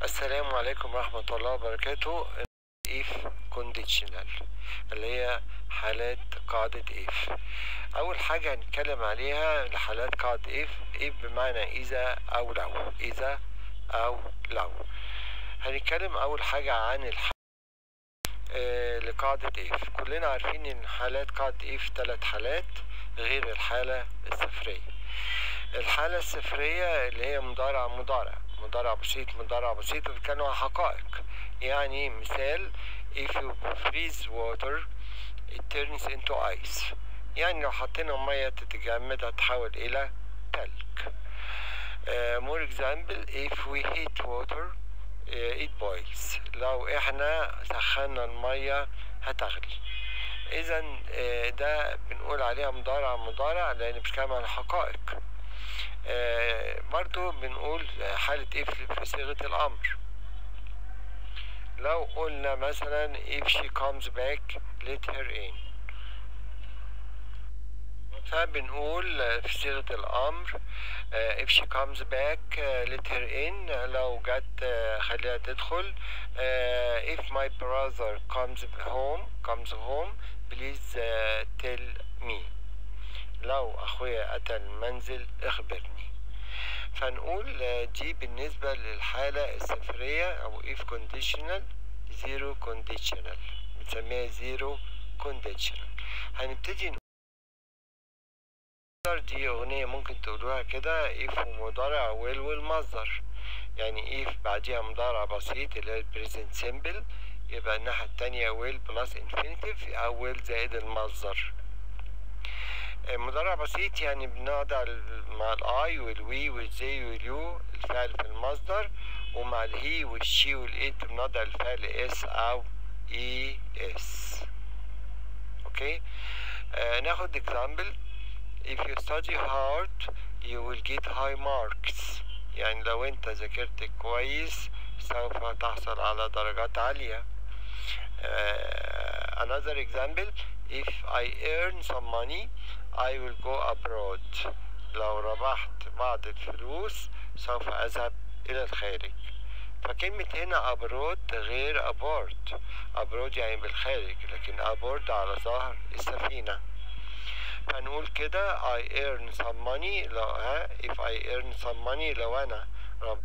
السلام عليكم ورحمة الله وبركاته if conditional اللي هي حالات قاعدة if أول حاجة هنتكلم عليها لحالات قاعدة if if بمعنى إذا أو لو إذا أو لو هنتكلم أول حاجة عن الح... آه لقاعدة if كلنا عارفين إن حالات قاعدة if ثلاث حالات غير الحالة الصفرية الحالة الصفرية اللي هي مضارع مضارع مضارع بسيط مضارع بسيط بيتكلموا عن حقائق يعني مثال if you freeze water it turns into ice يعني لو حطينا مية تتجمد هتتحول إلى تلج uh, more example if we heat water uh, it boils لو احنا سخنا المية هتغلي اذا uh, ده بنقول عليها مضارع مضارع لان بنتكلم عن حقائق آه برضو بنقول حالة if في صيغة الأمر لو قلنا مثلا if she comes back let her in فبنقول في صيغة الأمر uh, if she comes back uh, let her in لو جت uh, خليها تدخل uh, if my brother comes home comes home please uh, tell me لو أخويا أتى المنزل اخبرني فنقول دي بالنسبة للحالة الصفرية أو if conditional zero conditional بنسميها zero conditional هنبتدي نقول دي أغنية ممكن تقولوها كده if ومضارع will والمصدر يعني if بعديها مضارع بسيط اللي هي present simple يبقى الناحية التانية will plus infinitive أو will زائد المصدر مضارع بسيط يعني بنضع مع الاي والوي والزي واليو الفعل في المصدر ومع الهي والشي والإت بنضع الفعل اس او اي اس اوكي آه ناخد example if you study hard you will get high marks يعني لو انت ذاكرت كويس سوف تحصل على درجات عالية uh, another example if I earn some money I will go abroad لو ربحت بعض الفلوس سوف أذهب إلى الخارج فكلمة هنا abroad غير aboard abroad يعني بالخارج لكن aboard على ظهر السفينة فنقول كده I earn some money لو ها if I earn some money لو أنا رب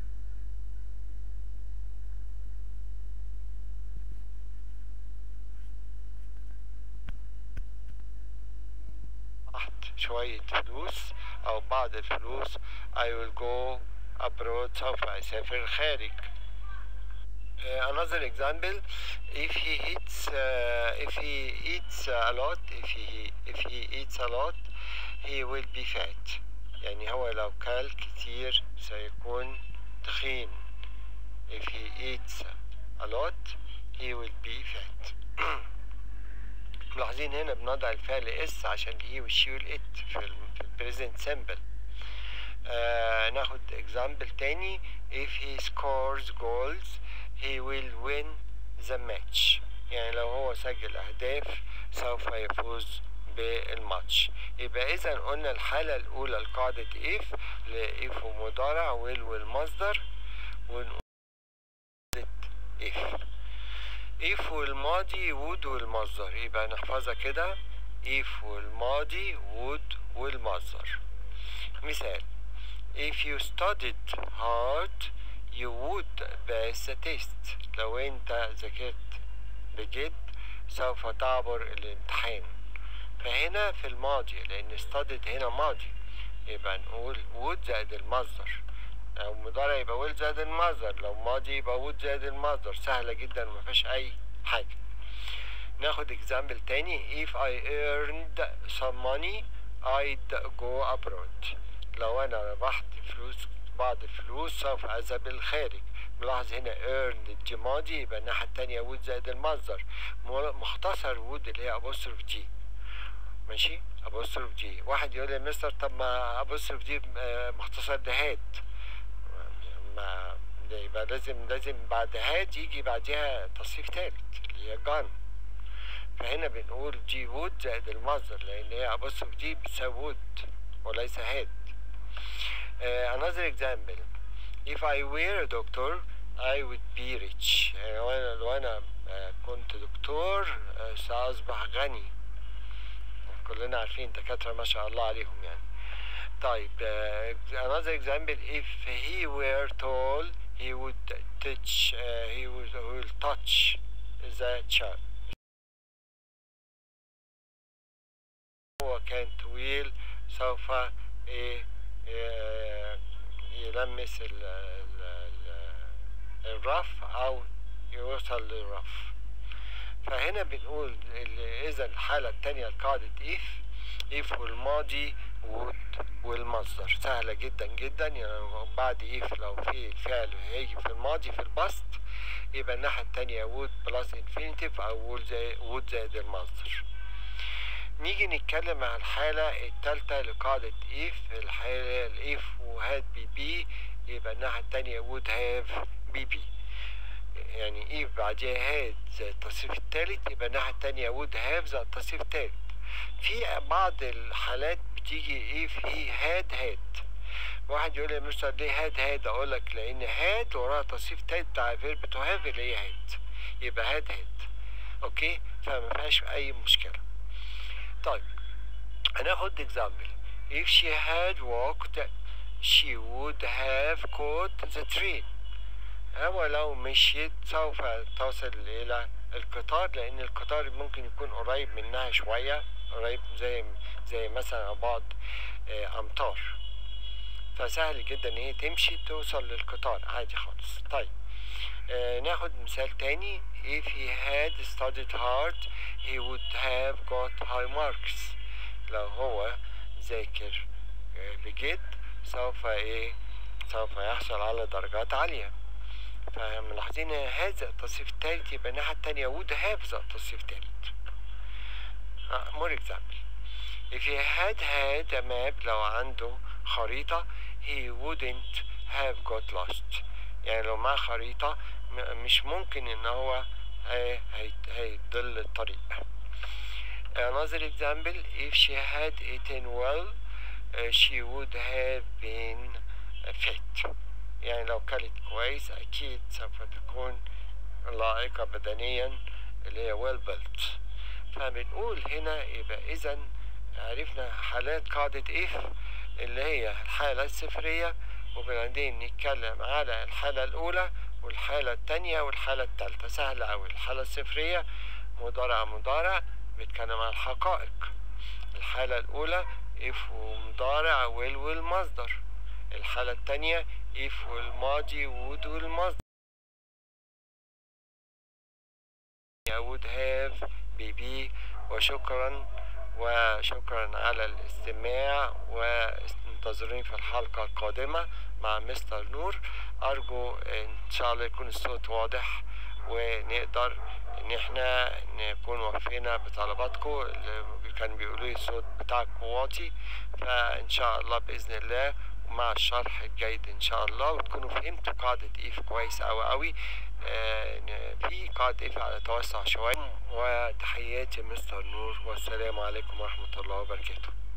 شوية فلوس أو بعض الفلوس I will go abroad سوف أسافر الخارج uh, another example if he eats uh, if he eats a lot if he if he eats a lot he will be fat يعني هو لو كل كتير سيكون تخين if he eats a lot he will be fat ملاحظين هنا بنضع الفعل اس عشان هي والشي والات في البريزنت سيمبل آه ناخد اكزامبل تاني if he scores goals he will win the match يعني لو هو سجل اهداف سوف يفوز بالماتش يبقى اذا قلنا الحالة الاولى لقاعدة if لاف ومضارع will والمصدر ونقول if if والماضي would والمصدر يبقى نحفظها كده if والماضي would والمصدر مثال if you studied hard you would pass the test لو انت ذاكرت بجد سوف تعبر الامتحان فهنا في الماضي لان studied هنا ماضي يبقى نقول would زائد المصدر لو مضارع يبقى will زائد المصدر لو ماضي يبقى would زائد المصدر سهلة جدا ومفيهاش أي حاجة ناخد example تاني if I earned some money I'd go abroad لو أنا ربحت فلوس بعض الفلوس سوف أذهب الخارج ملاحظ هنا earned دي ماضي يبقى الناحية التانية would زائد المصدر مختصر would اللي هي apostrophe دي ماشي apostrophe دي واحد يقول لي مستر طب ما apostrophe دي مختصر ده هاد ما يبقى لازم لازم بعد هاد يجي بعدها تصريف تالت اللي هي جان فهنا بنقول دي وود زائد المصدر لان هي ابوستروف دي بتساوي وود وليس هاد uh, another example if I were a doctor I would be rich يعني وانا لو انا آه، كنت دكتور آه، سأصبح غني كلنا عارفين الدكاترة ما شاء الله عليهم يعني طيب uh, another example if he were tall he would touch uh, he would, will touch the child هو كان طويل سوف إيه إيه يلمس ال ال ال الرف أو يوصل للرف فهنا بنقول إذا الحالة التانية لقاعدة if if والماضي would والمصدر سهلة جدا جدا يعني بعد if لو في الفعل هيجي في الماضي في البسط يبقى الناحية التانية would بلس infinitive أو would زي would زائد المصدر نيجي نتكلم عن الحالة التالتة لقاعدة if الحالة ال if وهاد بي بي يبقى الناحية التانية would have بي بي يعني if بعديها had زي التصريف التالت يبقى الناحية التانية would have زي التصريف التالت في بعض الحالات بتيجي if he had had واحد يقول لي يا مستر ليه هاد هاد اقول لك لان هاد وراها تصريف تالت بتاع فيرب تو هاف اللي هي هاد يبقى هاد هاد اوكي فما فيهاش اي مشكله طيب هناخد example if she had walked she would have caught the train هو لو مشيت سوف تصل إلى القطار لأن القطار ممكن يكون قريب منها شوية قريب زي زي مثلا بعض أمتار فسهل جدا إن هي تمشي توصل للقطار عادي خالص طيب آه ناخد مثال تاني if he had studied hard he would have got high marks لو هو ذاكر آه بجد سوف ايه سوف يحصل على درجات عالية فملاحظين هذا التصريف التالت يبقى الناحية التانية would have ذا التصريف التالت uh, more example if he had had a map لو عنده خريطة he wouldn't have got lost يعني لو معاه خريطة مش ممكن ان هو هيضل الطريق another example if she had eaten well uh, she would have been fit يعني لو كلت كويس اكيد سوف تكون لائقة بدنيا اللي هي well built فبنقول هنا يبقى اذا عرفنا حالات قاعدة if اللي هي الحالة الصفرية وبعدين نتكلم على الحالة الأولى والحالة التانية والحالة التالتة سهلة أوي الحالة الصفرية مضارع مضارع بيتكلم عن الحقائق الحالة الأولى if ومضارع will والمصدر الحالة التانية if والماضي would والمصدر would have بي وشكرا وشكرا على الاستماع وانتظروني في الحلقة القادمة مع مستر نور أرجو إن شاء الله يكون الصوت واضح ونقدر إن إحنا نكون وفينا بطلباتكم اللي كان بيقولوا لي الصوت بتاعك واطي فإن شاء الله بإذن الله ومع الشرح الجيد إن شاء الله وتكونوا فهمتوا قاعدة إيف كويس أوي أوي آه في قاعدة إيف على توسع شوية وتحياتي مستر نور والسلام عليكم ورحمة الله وبركاته